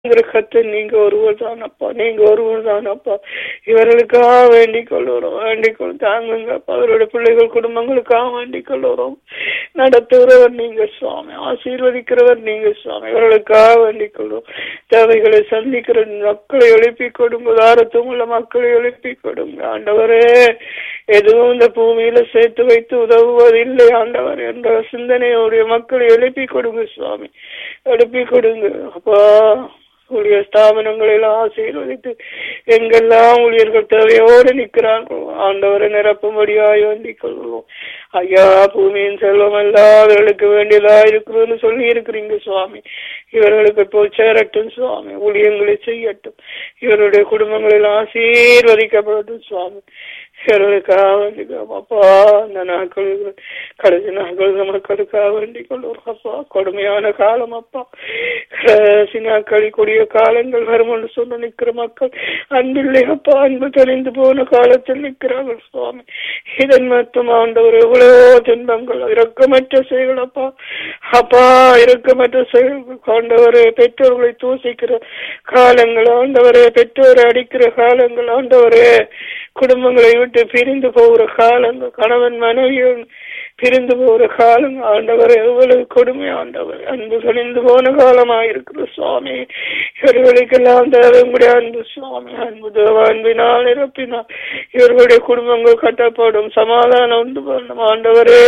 கத்த நீங்க ஒருவர் தானப்பா நீங்க ஒருவர் தானப்பா இவர்களுக்காக வேண்டிக் கொள்ளுறோம் வேண்டிக் கொள் தாங்குங்கப்பா அவருடைய பிள்ளைகள் குடும்பங்களுக்காக வேண்டிக் கொள்ளுறோம் நடத்துகிறவர் நீங்க சுவாமி ஆசீர்வதிக்கிறவர் நீங்க சுவாமி இவர்களுக்காக வேண்டிக் கொள்ளும் தேவைகளை சந்திக்கிற மக்களை எழுப்பி கொடுங்க தாரத்தும் உள்ள மக்களை எழுப்பி கொடுங்க ஆண்டவரே எதுவும் இந்த பூமியில சேர்த்து வைத்து உதவுவதில்லை ஆண்டவர் என்ற சிந்தனையுடைய மக்களை எழுப்பி கொடுங்க சுவாமி எழுப்பி கொடுங்க அப்பா ஊழியர் ஸ்தாபனங்களை எல்லாம் ஆசீர்வதித்து எங்கெல்லாம் ஊழியர்கள் தேவையோடு நிற்கிறார்களோ ஆண்டவரை நிரப்பும்படியாய் வேண்டிக் கொள்வோம் ஐயா பூமியின் செல்வம் எல்லாம் அவர்களுக்கு வேண்டியதா இருக்குதுன்னு சொல்லி இருக்கிறீங்க சுவாமி இவர்களுக்கு போய் சேரட்டும் சுவாமி ஊழியங்களை செய்யட்டும் இவருடைய குடும்பங்களில் ஆசீர்வதிக்கப்படட்டும் சுவாமி இவர்களுக்காக வேண்டிக்கிறோம் அப்பா அந்த நாட்கள் கடைசி நாட்கள் மக்களுக்காக வேண்டிக் கொள்வோம் அப்பா கொடுமையான காலம் அப்பா கடைசி நாட்கள் கூடிய காலங்கள் வரும் என்று சொன்ன நிற்கிற மக்கள் அன்பில்லை அப்பா அன்பு தெரிந்து போன காலத்தில் நிற்கிறார்கள் சுவாமி இதன் மட்டும் ஆண்டவர் எவ்வளவோ துன்பங்கள் இரக்கமற்ற செயல் அப்பா அப்பா இரக்கமற்ற செயல்கள் ஆண்டவரே பெற்றோர்களை தூசிக்கிற காலங்கள் ஆண்டவரே பெற்றோரை அடிக்கிற காலங்கள் ஆண்டவரே குடும்பங்களை விட்டு பிரிந்து போகிற காலங்கள் கணவன் மனைவியும் பிரிந்து போகிற காலம் ஆண்டவர் எவ்வளவு கொடுமை ஆண்டவர் அன்பு கணிந்து போன காலமாயிருக்கிறது சுவாமி இவர்களுக்கெல்லாம் தேவை முடியாது அன்பு சுவாமி அன்பு தேவ அன்பினால் நிரப்பினால் இவர்களுடைய குடும்பங்கள் கட்டப்படும் சமாதானம் உண்டு பண்ணும் ஆண்டவரே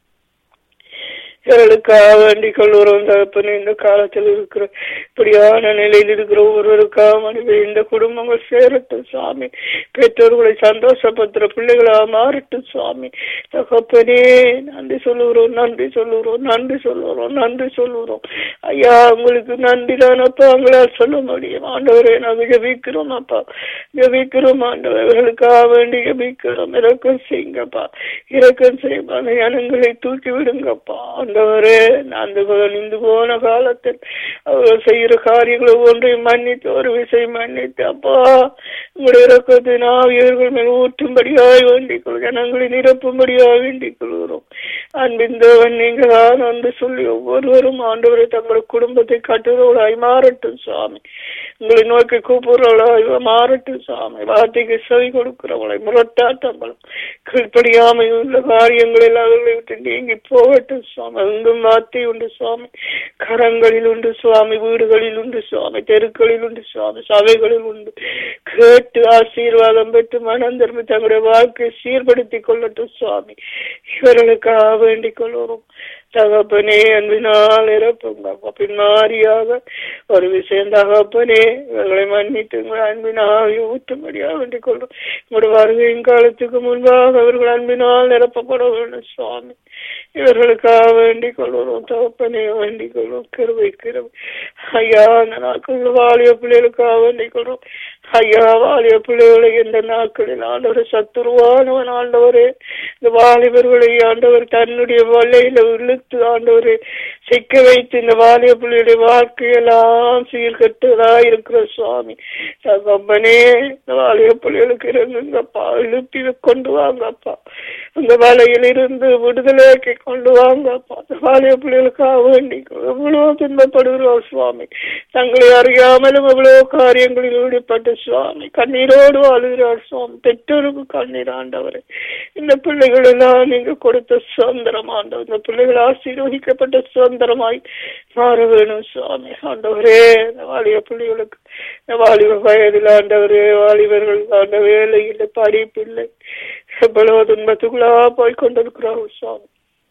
இவர்களுக்காக வேண்டிக் கொள்கிறோம் தகப்பனே இந்த காலத்தில் இருக்கிற இப்படியான நிலையில் இருக்கிற ஒருவருக்காக மனிதர் இந்த குடும்பங்கள் சேரட்டும் சுவாமி பெற்றோர்களை சந்தோஷப்படுத்துற பிள்ளைகளா மாறட்டும் சுவாமி தகப்பனே நன்றி சொல்லுகிறோம் நன்றி சொல்லுகிறோம் நன்றி சொல்லுகிறோம் நன்றி சொல்லுகிறோம் ஐயா உங்களுக்கு நன்றி தானப்பா அவங்களால் சொல்ல முடியும் ஆண்டவரே நாங்கள் ஜபிக்கிறோம் அப்பா ஜபிக்கிறோம் ஆண்டவர் இவர்களுக்காக வேண்டி ஜபிக்கிறோம் இறக்கம் செய்யுங்கப்பா இறக்கம் செய்யுங்க அந்த ஜனங்களை தூக்கி விடுங்கப்பா ஆண்டவரே அந்த நின்று போன காலத்தில் அவர்கள் செய்கிற காரியங்களை ஒன்றையும் மன்னித்து ஒரு விஷயம் மன்னித்து அப்பா உங்களுடைய இறக்கத்தின் ஆவியர்கள் மேல் ஊற்றும்படியாய் வேண்டிக் கொள் ஜனங்களை நிரப்பும்படியாக வேண்டிக் கொள்கிறோம் அன்பின் தேவன் நீங்கள் தான் என்று சொல்லி ஒவ்வொருவரும் ஆண்டவரை தங்கள் குடும்பத்தை கட்டுறவளாய் மாறட்டும் சுவாமி உங்களை நோக்கி கூப்பிடுறவளாய் மாறட்டும் சுவாமி வார்த்தைக்கு செவி கொடுக்கிறவளை முரட்டாட்டங்களும் கீழ்ப்படியாமை உள்ள காரியங்களில் அவர்களை விட்டு நீங்கி போகட்டும் சுவாமி எங்கும் வார்த்தை உண்டு சுவாமி கரங்களில் உண்டு சுவாமி வீடுகளில் உண்டு சுவாமி தெருக்களில் உண்டு சுவாமி சபைகளில் உண்டு கேட்டு ஆசீர்வாதம் பெற்று மனம் திரும்பி தங்களுடைய வாழ்க்கையை சீர்படுத்திக் கொள்ளட்டும் சுவாமி இவர்களுக்காக வேண்டிக் கொள்வோம் தகப்பனே அன்பினால் இறப்புங்க பின்மாரியாக ஒரு விஷயம் தகப்பனே இவர்களை மன்னித்து உங்கள் அன்பினால் ஊற்றும்படியாக வேண்டிக் கொள்வோம் உங்களுடைய வருகையின் காலத்துக்கு முன்பாக அவர்கள் அன்பினால் நிரப்பப்பட வேண்டும் சுவாமி இவர்களுக்காக வேண்டிக் கொள்வோம் தகப்பனே வேண்டிக் கொள்வோம் கிருவை கிருவை ஐயா அந்த நாட்கள் வாலிய பிள்ளைகளுக்காக வேண்டிக் கொள்வோம் ஐயா வாலிய பிள்ளைகளை இந்த நாட்களில் ஆண்டவர் சத்துருவானவன் ஆண்டவரே இந்த வாலிபர்களை ஆண்டவர் தன்னுடைய வலையில இழுத்து ஆண்டவரை சிக்க வைத்து இந்த வாலிய பிள்ளையுடைய வாழ்க்கையெல்லாம் சீர்கட்டுவதா இருக்கிற சுவாமி தகப்பனே இந்த வாலிய பிள்ளைகளுக்கு இறங்குங்கப்பா இழுப்பி கொண்டு வாங்கப்பா அந்த வலையில் இருந்து விடுதலையாக்கி கொண்டு வாங்கப்பா அந்த வாலிய பிள்ளைகளுக்காக வேண்டி எவ்வளவு துன்பப்படுகிறோம் சுவாமி தங்களை அறியாமலும் எவ்வளவு காரியங்களில் ஈடுபட்ட சுவாமி கண்ணீரோடு அழுகிறார் சுவாமி பெற்றோருக்கு கண்ணீர் ஆண்டவரே இந்த பிள்ளைகள் எல்லாம் நீங்க கொடுத்த சுதந்திரம் ஆண்டவர் இந்த பிள்ளைகள் ஆசீர்வதிக்கப்பட்ட சுதந்திரமாய் மாற வேணும் சுவாமி ஆண்டவரே இந்த வாலிப பிள்ளைகளுக்கு இந்த வாலிப வயதில் ஆண்டவரே வாலிபர்கள் ஆண்ட வேலை இல்லை படிப்பு இல்லை எவ்வளவு துன்பத்துக்குள்ளா போய் கொண்டிருக்கிறார்கள் சுவாமி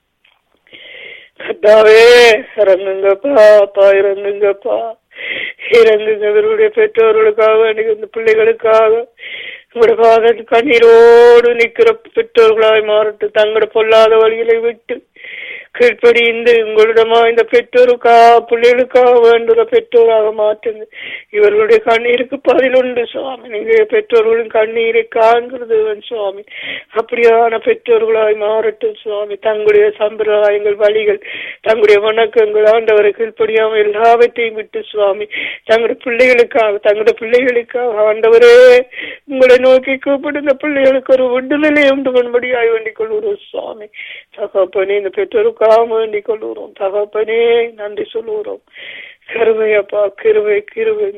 கத்தாவே இறங்குங்கப்பா அப்பா இறங்குங்கப்பா இறங்குங்க இவருடைய பெற்றோர்களுக்காக வேண்டிய இந்த பிள்ளைகளுக்காக உங்களுடைய பாதத்து கண்ணீரோடு நிற்கிற பெற்றோர்களாய் மாறட்டும் தங்களோட பொல்லாத வழிகளை விட்டு கீழ்ப்படிந்து உங்களிடமா இந்த பெற்றோருக்கா பிள்ளைகளுக்காக வேண்டுற பெற்றோராக மாற்றுங்க இவர்களுடைய கண்ணீருக்கு பதில் உண்டு சுவாமி நீங்க பெற்றோர்களின் கண்ணீரை காண்கிறது சுவாமி அப்படியான பெற்றோர்களாய் மாறட்டும் சுவாமி தங்களுடைய சம்பிரதாயங்கள் வழிகள் தங்களுடைய வணக்கங்கள் ஆண்டவரை கீழ்ப்படியாமல் எல்லாவற்றையும் விட்டு சுவாமி தங்களுடைய பிள்ளைகளுக்காக தங்களுடைய பிள்ளைகளுக்காக ஆண்டவரே உங்களை நோக்கி கூப்பிடு இந்த பிள்ளைகளுக்கு ஒரு விடுதலை உண்டு பண்ணும்படியாய் வேண்டிக் கொள்கிறோம் சுவாமி தகப்பனே இந்த பெற்றோருக்காக வேண்டிக் கொள்கிறோம் தகப்பனே நன்றி சொல்லுகிறோம் கிருபை அப்பா கிருபை கிருபை